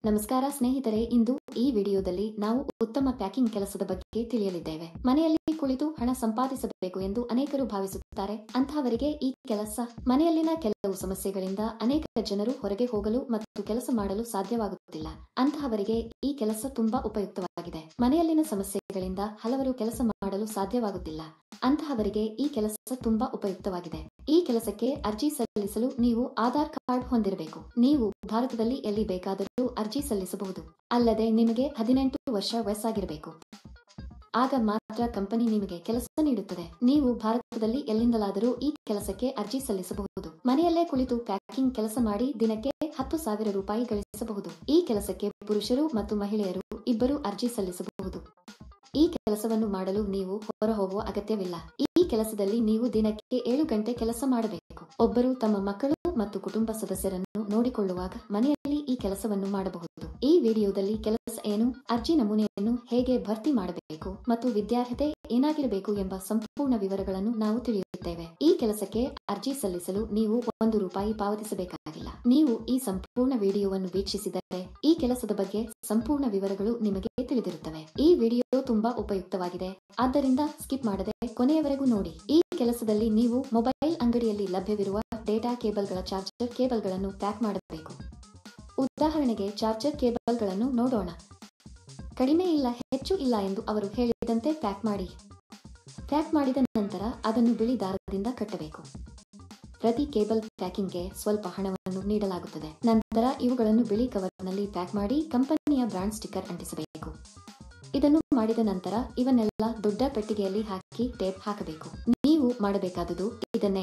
ನಮಸ್ಕಾರ ಸ್ನೇಹಿತರೆ ಇಂದು ಈ ವಿಡಿಯೋದಲ್ಲಿ ನಾವು ಉತ್ತಮ ಪ್ಯಾಕಿಂಗ್ ಕೆಲಸದ ಬಗ್ಗೆ ತಿಳಿಯಲಿದ್ದೇವೆ ಮನೆಯಲ್ಲಿ ಕುಳಿತು ಹಣ ಸಂಪಾದಿಸಬೇಕು ಎಂದು ಅನೇಕರು ಭಾವಿಸುತ್ತಾರೆ ಅಂತಹವರಿಗೆ ಈ ಕೆಲಸ ಮನೆಯಲ್ಲಿನ ಕೆಲವು ಸಮಸ್ಯೆಗಳಿಂದ ಅನೇಕ ಜನರು ಹೊರಗೆ ಹೋಗಲು ಮತ್ತು ಕೆಲಸ ಮಾಡಲು ಸಾಧ್ಯವಾಗುತ್ತಿಲ್ಲ ಅಂತಹವರಿಗೆ ಈ ಕೆಲಸ ತುಂಬಾ ಉಪಯುಕ್ತವಾಗಿದೆ ಮನೆಯಲ್ಲಿನ ಸಮಸ್ಯೆಗಳಿಂದ ಹಲವರು ಕೆಲಸ ಮಾಡಲು ಸಾಧ್ಯವಾಗುತ್ತಿಲ್ಲ ಅಂತಹವರಿಗೆ ಈ ಕೆಲಸ ತುಂಬಾ ಉಪಯುಕ್ತವಾಗಿದೆ ಈ ಕೆಲಸಕ್ಕೆ ಅರ್ಜಿ ಸಲ್ಲಿಸಲು ನೀವು ಆಧಾರ್ ಕಾರ್ಡ್ ಹೊಂದಿರಬೇಕು ನೀವು ಭಾರತದಲ್ಲಿ ಎಲ್ಲಿ ಬೇಕಾದರೂ ಅರ್ಜಿ ಸಲ್ಲಿಸಬಹುದು ಅಲ್ಲದೆ ನಿಮಗೆ ಹದಿನೆಂಟು ವರ್ಷ ವಯಸ್ಸಾಗಿರಬೇಕು ಆಗ ಮಾತ್ರ ಕಂಪನಿ ನಿಮಗೆ ಕೆಲಸ ನೀಡುತ್ತದೆ ನೀವು ಭಾರತದಲ್ಲಿ ಎಲ್ಲಿಂದಲಾದರೂ ಈ ಕೆಲಸಕ್ಕೆ ಅರ್ಜಿ ಸಲ್ಲಿಸಬಹುದು ಮನೆಯಲ್ಲೇ ಕುಳಿತು ಪ್ಯಾಕಿಂಗ್ ಕೆಲಸ ಮಾಡಿ ದಿನಕ್ಕೆ ಹತ್ತು ಸಾವಿರ ರೂಪಾಯಿ ಗಳಿಸಬಹುದು ಈ ಕೆಲಸಕ್ಕೆ ಪುರುಷರು ಮತ್ತು ಮಹಿಳೆಯರು ಇಬ್ಬರು ಅರ್ಜಿ ಸಲ್ಲಿಸಬಹುದು ಈ ಕೆಲಸವನ್ನು ಮಾಡಲು ನೀವು ಹೊರ ಹೋಗುವ ಅಗತ್ಯವಿಲ್ಲ ಈ ಕೆಲಸದಲ್ಲಿ ನೀವು ದಿನಕ್ಕೆ ಏಳು ಗಂಟೆ ಕೆಲಸ ಮಾಡಬೇಕು ಒಬ್ಬರು ತಮ್ಮ ಮಕ್ಕಳು ಮತ್ತು ಕುಟುಂಬ ಸದಸ್ಯರನ್ನು ನೋಡಿಕೊಳ್ಳುವಾಗ ಮನೆಯಲ್ಲಿ ಈ ಕೆಲಸವನ್ನು ಮಾಡಬಹುದು ಈ ವಿಡಿಯೋದಲ್ಲಿ ಕೆಲಸ ಏನು ಅರ್ಜಿ ನಮೂನೆಯನ್ನು ಹೇಗೆ ಭರ್ತಿ ಮಾಡಬೇಕು ಮತ್ತು ವಿದ್ಯಾರ್ಹತೆ ಏನಾಗಿರಬೇಕು ಎಂಬ ಸಂಪೂರ್ಣ ವಿವರಗಳನ್ನು ನಾವು ತಿಳಿಯುತ್ತೇವೆ ಈ ಕೆಲಸಕ್ಕೆ ಅರ್ಜಿ ಸಲ್ಲಿಸಲು ನೀವು ಒಂದು ರೂಪಾಯಿ ಪಾವತಿಸಬೇಕಾಗಿಲ್ಲ ನೀವು ಈ ಸಂಪೂರ್ಣ ವಿಡಿಯೋವನ್ನು ವೀಕ್ಷಿಸಿದರೆ ಈ ಕೆಲಸದ ಬಗ್ಗೆ ಸಂಪೂರ್ಣ ವಿವರಗಳು ನಿಮಗೆ ತಿಳಿದಿರುತ್ತವೆ ಈ ವಿಡಿಯೋ ತುಂಬಾ ಉಪಯುಕ್ತವಾಗಿದೆ ಆದ್ದರಿಂದ ಸ್ಕಿಪ್ ಮಾಡದೆ ಕೊನೆಯವರೆಗೂ ನೋಡಿ ಈ ಕೆಲಸದಲ್ಲಿ ನೀವು ಮೊಬೈಲ್ ಅಂಗಡಿಯಲ್ಲಿ ಲಭ್ಯವಿರುವ ಡೇಟಾ ಕೇಬಲ್ಗಳ ಚಾರ್ಜರ್ ಕೇಬಲ್ಗಳನ್ನು ಪ್ಯಾಕ್ ಮಾಡಬೇಕು ಉದಾಹರಣೆಗೆ ಚಾರ್ಜರ್ ಕೇಬಲ್ಗಳನ್ನು ನೋಡೋಣ ಕಡಿಮೆ ಇಲ್ಲ ಹೆಚ್ಚು ಇಲ್ಲ ಎಂದು ಅವರು ಹೇಳಿದಂತೆ ಪ್ಯಾಕ್ ಮಾಡಿ ಪ್ಯಾಕ್ ಮಾಡಿದ ನಂತರ ಅದನ್ನು ಬಿಳಿ ದಾರದಿಂದ ಕಟ್ಟಬೇಕು ಪ್ರತಿ ಕೇಬಲ್ ಪ್ಯಾಕಿಂಗ್ಗೆ ಸ್ವಲ್ಪ ಹಣವನ್ನು ನೀಡಲಾಗುತ್ತದೆ ನಂತರ ಇವುಗಳನ್ನು ಬಿಳಿ ಕವರ್ನಲ್ಲಿ ಪ್ಯಾಕ್ ಮಾಡಿ ಕಂಪನಿಯ ಬ್ರಾಂಡ್ ಸ್ಟಿಕ್ಕರ್ ಅಂಟಿಸಬೇಕು ಇದನ್ನು ಮಾಡಿದ ನಂತರ ಇವನ್ನೆಲ್ಲ ದೊಡ್ಡ ಪೆಟ್ಟಿಗೆಯಲ್ಲಿ ಹಾಕಿ ಟೇಪ್ ಹಾಕಬೇಕು ನೀವು ಮಾಡಬೇಕಾದುದು ಇದನ್ನೇ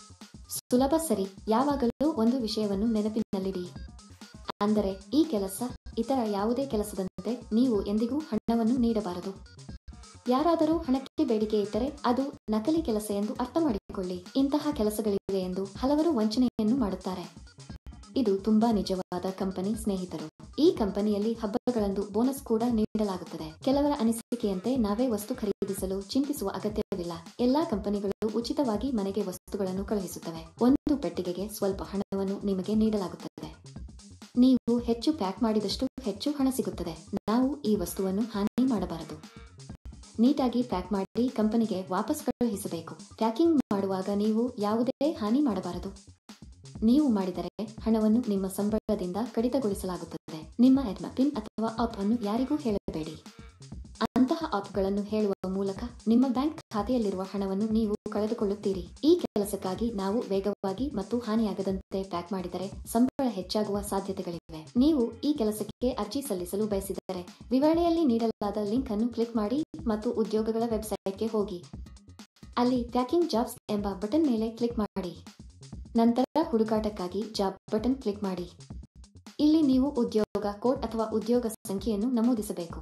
ಸುಲಭ ಸರಿ ಯಾವಾಗಲೂ ಒಂದು ವಿಷಯವನ್ನು ನೆನಪಿನಲ್ಲಿಡಿ ಅಂದರೆ ಈ ಕೆಲಸ ಇತರ ಯಾವುದೇ ಕೆಲಸದಂತೆ ನೀವು ಎಂದಿಗೂ ಹಣವನ್ನು ನೀಡಬಾರದು ಯಾರಾದರೂ ಹಣಕ್ಕೆ ಬೇಡಿಕೆ ಇದ್ದರೆ ಅದು ನಕಲಿ ಕೆಲಸ ಎಂದು ಅರ್ಥ ಮಾಡಿಕೊಳ್ಳಿ ಇಂತಹ ಕೆಲಸಗಳಿವೆ ಎಂದು ಹಲವರು ವಂಚನೆಯನ್ನು ಮಾಡುತ್ತಾರೆ ಇದು ತುಂಬಾ ನಿಜವಾದ ಕಂಪನಿ ಸ್ನೇಹಿತರು ಈ ಕಂಪನಿಯಲ್ಲಿ ಹಬ್ಬಗಳಂದು ಬೋನಸ್ ಕೂಡ ನೀಡಲಾಗುತ್ತದೆ ಕೆಲವರ ಅನಿಸಿಕೆಯಂತೆ ನಾವೇ ವಸ್ತು ಖರೀದಿಸಲು ಚಿಂತಿಸುವ ಅಗತ್ಯವಿಲ್ಲ ಎಲ್ಲಾ ಕಂಪನಿಗಳು ಉಚಿತವಾಗಿ ಮನೆಗೆ ವಸ್ತುಗಳನ್ನು ಕಳುಹಿಸುತ್ತವೆ ಒಂದು ಪೆಟ್ಟಿಗೆಗೆ ಸ್ವಲ್ಪ ಹಣವನ್ನು ನಿಮಗೆ ನೀಡಲಾಗುತ್ತದೆ ನೀವು ಹೆಚ್ಚು ಪ್ಯಾಕ್ ಮಾಡಿದಷ್ಟು ಹೆಚ್ಚು ಹಣ ಸಿಗುತ್ತದೆ ನಾವು ಈ ವಸ್ತುವನ್ನು ಹಾನಿ ಮಾಡಬಾರದು ನೀಟಾಗಿ ಪ್ಯಾಕ್ ಮಾಡಿ ಕಂಪನಿಗೆ ವಾಪಸ್ ಕಳುಹಿಸಬೇಕು ಪ್ಯಾಕಿಂಗ್ ಮಾಡುವಾಗ ನೀವು ಯಾವುದೇ ಹಾನಿ ಮಾಡಬಾರದು ನೀವು ಮಾಡಿದರೆ ಹಣವನ್ನು ನಿಮ್ಮ ಸಂಬಳದಿಂದ ಕಡಿತಗೊಳಿಸಲಾಗುತ್ತದೆ ನಿಮ್ಮ ಎಡ್ಮ ಪಿನ್ ಅಥವಾ ಆಪ್ ಅನ್ನು ಯಾರಿಗೂ ಹೇಳಬೇಡಿ ಅಂತಹ ಆಪ್ಗಳನ್ನು ಹೇಳುವ ಮೂಲಕ ನಿಮ್ಮ ಬ್ಯಾಂಕ್ ಖಾತೆಯಲ್ಲಿರುವ ಹಣವನ್ನು ನೀವು ಕಳೆದುಕೊಳ್ಳುತ್ತೀರಿ ಈ ಕೆಲಸಕ್ಕಾಗಿ ನಾವು ವೇಗವಾಗಿ ಮತ್ತು ಹಾನಿಯಾಗದಂತೆ ಪ್ಯಾಕ್ ಮಾಡಿದರೆ ಸಂಬಳ ಹೆಚ್ಚಾಗುವ ಸಾಧ್ಯತೆಗಳಿವೆ ನೀವು ಈ ಕೆಲಸಕ್ಕೆ ಅರ್ಜಿ ಸಲ್ಲಿಸಲು ಬಯಸಿದರೆ ವಿವರಣೆಯಲ್ಲಿ ನೀಡಲಾದ ಲಿಂಕ್ ಅನ್ನು ಕ್ಲಿಕ್ ಮಾಡಿ ಮತ್ತು ಉದ್ಯೋಗಗಳ ವೆಬ್ಸೈಟ್ಗೆ ಹೋಗಿ ಅಲ್ಲಿ ಪ್ಯಾಕಿಂಗ್ ಜಾಬ್ಸ್ ಎಂಬ ಬಟನ್ ಮೇಲೆ ಕ್ಲಿಕ್ ಮಾಡಿ ನಂತರ ಹುಡುಕಾಟಕ್ಕಾಗಿ ಜಾಬ್ ಬಟನ್ ಕ್ಲಿಕ್ ಮಾಡಿ ಇಲ್ಲಿ ನೀವು ಉದ್ಯೋಗ ಕೋಡ್ ಅಥವಾ ಉದ್ಯೋಗ ಸಂಖ್ಯೆಯನ್ನು ನಮೂದಿಸಬೇಕು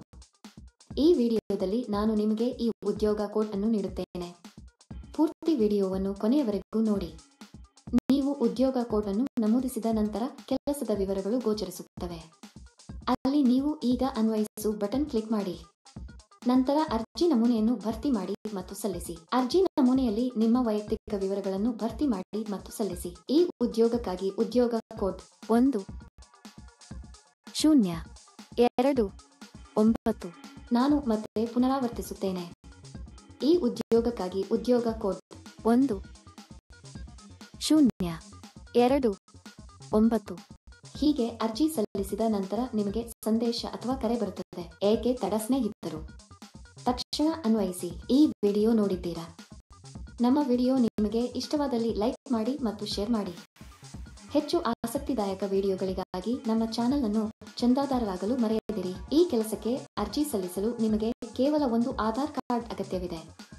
ಈ ವಿಡಿಯೋದಲ್ಲಿ ನಾನು ನಿಮಗೆ ಈ ಉದ್ಯೋಗ ಕೋಡ್ ಅನ್ನು ನೀಡುತ್ತೇನೆ ಪೂರ್ತಿ ವಿಡಿಯೋವನ್ನು ಕೊನೆಯವರೆಗೂ ನೋಡಿ ನೀವು ಉದ್ಯೋಗ ಕೋಡ್ ಅನ್ನು ನಮೂದಿಸಿದ ನಂತರ ಕೆಲಸದ ವಿವರಗಳು ಗೋಚರಿಸುತ್ತವೆ ಅಲ್ಲಿ ನೀವು ಈಗ ಅನ್ವಯಿಸು ಬಟನ್ ಕ್ಲಿಕ್ ಮಾಡಿ ನಂತರ ಅರ್ಜಿ ನಮೂನೆಯನ್ನು ಭರ್ತಿ ಮಾಡಿ ಮತ್ತು ಸಲ್ಲಿಸಿ ಅರ್ಜಿ ನಮೂನೆಯಲ್ಲಿ ನಿಮ್ಮ ವೈಯಕ್ತಿಕ ವಿವರಗಳನ್ನು ಭರ್ತಿ ಮಾಡಿ ಮತ್ತು ಸಲ್ಲಿಸಿ ಈ ಉದ್ಯೋಗಕ್ಕಾಗಿ ಉದ್ಯೋಗ ಕೋಡ್ ಒಂದು ಶೂನ್ಯ ಎರಡು ಒಂಬತ್ತು ನಾನು ಮತ್ತೆ ಪುನರಾವರ್ತಿಸುತ್ತೇನೆ ಈ ಉದ್ಯೋಗಕ್ಕಾಗಿ ಉದ್ಯೋಗ ಕೋಡ್ ಒಂದು ಶೂನ್ಯ ಎರಡು ಒಂಬತ್ತು ಹೀಗೆ ಅರ್ಜಿ ಸಲ್ಲಿಸಿದ ನಂತರ ನಿಮಗೆ ಸಂದೇಶ ಅಥವಾ ಕರೆ ಬರುತ್ತದೆ ಏಕೆ ತಡ ಸ್ನೇಹಿತರು ತಕ್ಷಣ ಅನ್ವಯಿಸಿ ಈ ವಿಡಿಯೋ ನೋಡಿದ್ದೀರಾ ನಮ್ಮ ವಿಡಿಯೋ ನಿಮಗೆ ಇಷ್ಟವಾದಲ್ಲಿ ಲೈಕ್ ಮಾಡಿ ಮತ್ತು ಶೇರ್ ಮಾಡಿ ಹೆಚ್ಚು ಆಸಕ್ತಿದಾಯಕ ವಿಡಿಯೋಗಳಿಗಾಗಿ ನಮ್ಮ ಚಾನೆಲ್ ಅನ್ನು ಚಂದಾದಾರರಾಗಲು ಮರೆಯದಿರಿ ಈ ಕೆಲಸಕ್ಕೆ ಅರ್ಜಿ ಸಲ್ಲಿಸಲು ನಿಮಗೆ ಕೇವಲ ಒಂದು ಆಧಾರ್ ಕಾರ್ಡ್ ಅಗತ್ಯವಿದೆ